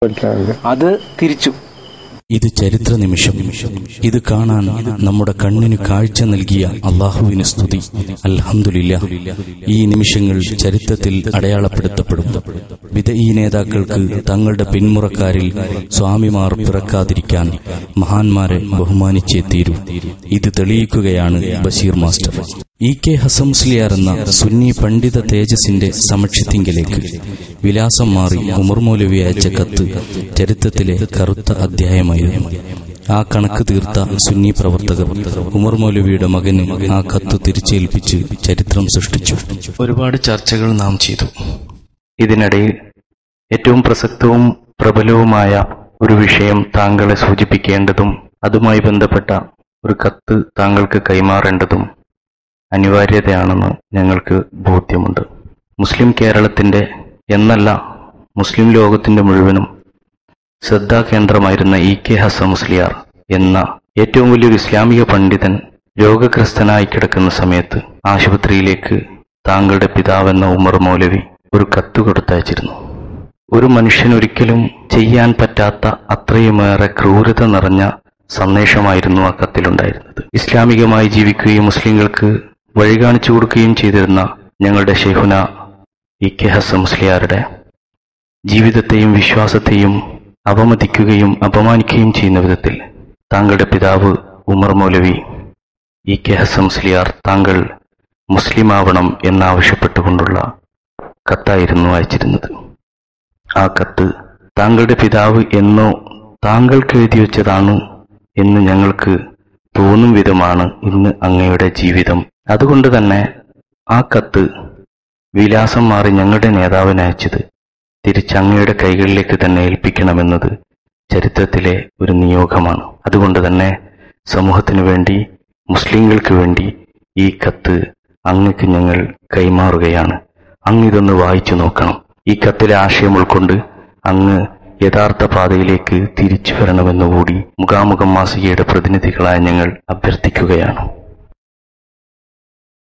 പഠിക്കാറുണ്ട് അത് തിരിച്ചു ഇത് ചരിത്ര നിമിഷം ഇത് കാണാൻ നമ്മുടെ കണ്ണിന് കാഴ്ച നൽകിയ അള്ളാഹുവിന് സ്തുതി അൽഹംദുലില്ല ഈ നിമിഷങ്ങൾ ചരിത്രത്തിൽ അടയാളപ്പെടുത്തപ്പെടും വിധയി നേതാക്കൾക്ക് തങ്ങളുടെ പിന്മുറക്കാരിൽ സ്വാമിമാർ പിറക്കാതിരിക്കാൻ മഹാന്മാരെ ബഹുമാനിച്ചേ തീരൂ ഇത് തെളിയിക്കുകയാണ് ബഷീർ മാസ്റ്റർ ഇ കെ ഹസംസ്ലിയാർ എന്ന സുന്നി പണ്ഡിത തേജസിന്റെ സമക്ഷത്തിങ്കിലേക്ക് വിലാസം മാറി ഉമർ മൗലവി അയച്ച കത്ത് ചരിത്രത്തിലെ കറുത്ത അധ്യായമായിരുന്നു ആ കണക്ക് തീർത്ത സുന്നി പ്രവർത്തകർ ഉമർ മൗലവിയുടെ മകന് ആ കത്ത് തിരിച്ചേൽപ്പിച്ച് ചരിത്രം സൃഷ്ടിച്ചു ഒരുപാട് ചർച്ചകൾ നാം ചെയ്തു ഇതിനിടയിൽ ഏറ്റവും പ്രസക്തവും പ്രബലവുമായ ഒരു വിഷയം താങ്കളെ സൂചിപ്പിക്കേണ്ടതും അതുമായി ബന്ധപ്പെട്ട ഒരു കത്ത് താങ്കൾക്ക് കൈമാറേണ്ടതും അനിവാര്യതയാണെന്ന് ഞങ്ങൾക്ക് ബോധ്യമുണ്ട് മുസ്ലിം കേരളത്തിന്റെ എന്നല്ല മുസ്ലിം ലോകത്തിന്റെ മുഴുവനും ശ്രദ്ധാകേന്ദ്രമായിരുന്ന ഇ കെ ഹസൻ മുസ്ലിയാർ എന്ന ഏറ്റവും വലിയൊരു ഇസ്ലാമിക പണ്ഡിതൻ രോഗഗ്രസ്തനായി കിടക്കുന്ന സമയത്ത് ആശുപത്രിയിലേക്ക് താങ്കളുടെ പിതാവെന്ന ഉമർ മൗലവി ഒരു കത്ത് കൊടുത്തയച്ചിരുന്നു ഒരു മനുഷ്യൻ ഒരിക്കലും ചെയ്യാൻ പറ്റാത്ത അത്രയുമേറെ ക്രൂരത നിറഞ്ഞ സന്ദേശമായിരുന്നു ആ കത്തിലുണ്ടായിരുന്നത് ഇസ്ലാമികമായി ജീവിക്കുകയും മുസ്ലിങ്ങൾക്ക് വഴി കാണിച്ചു കൊടുക്കുകയും ചെയ്തിരുന്ന ഞങ്ങളുടെ ഷെഹുന ഇ കെ ഹസൻ മുസ്ലിയാരുടെ ജീവിതത്തെയും വിശ്വാസത്തെയും അപമതിക്കുകയും അപമാനിക്കുകയും ചെയ്യുന്ന വിധത്തിൽ താങ്കളുടെ പിതാവ് ഉമർ മൗലവി ഇ കെ ഹസൻ മുസ്ലിയാർ താങ്കൾ മുസ്ലിമാവണം എന്നാവശ്യപ്പെട്ടുകൊണ്ടുള്ള കത്തായിരുന്നു അയച്ചിരുന്നത് ആ കത്ത് താങ്കളുടെ പിതാവ് എന്നോ താങ്കൾക്ക് എഴുതി വെച്ചതാണ് എന്ന് ഞങ്ങൾക്ക് തോന്നും വിധമാണ് ഇന്ന് അങ്ങയുടെ ജീവിതം അതുകൊണ്ട് തന്നെ ആ കത്ത് വിലാസം മാറി ഞങ്ങളുടെ നേതാവിന് അയച്ചത് തിരിച്ച് അങ്ങയുടെ കൈകളിലേക്ക് തന്നെ ഏൽപ്പിക്കണമെന്നത് ചരിത്രത്തിലെ ഒരു നിയോഗമാണ് അതുകൊണ്ട് തന്നെ സമൂഹത്തിനു വേണ്ടി മുസ്ലിങ്ങൾക്ക് വേണ്ടി ഈ കത്ത് അങ്ങക്ക് ഞങ്ങൾ കൈമാറുകയാണ് അങ്ങ് ഇതൊന്ന് വായിച്ചു നോക്കണം ഈ കത്തിലെ ആശയം ഉൾക്കൊണ്ട് അങ്ങ് യഥാർത്ഥ പാതയിലേക്ക് തിരിച്ചു വരണമെന്നുകൂടി മുഖാമുഖം മാസികയുടെ പ്രതിനിധികളായ ഞങ്ങൾ അഭ്യർത്ഥിക്കുകയാണ്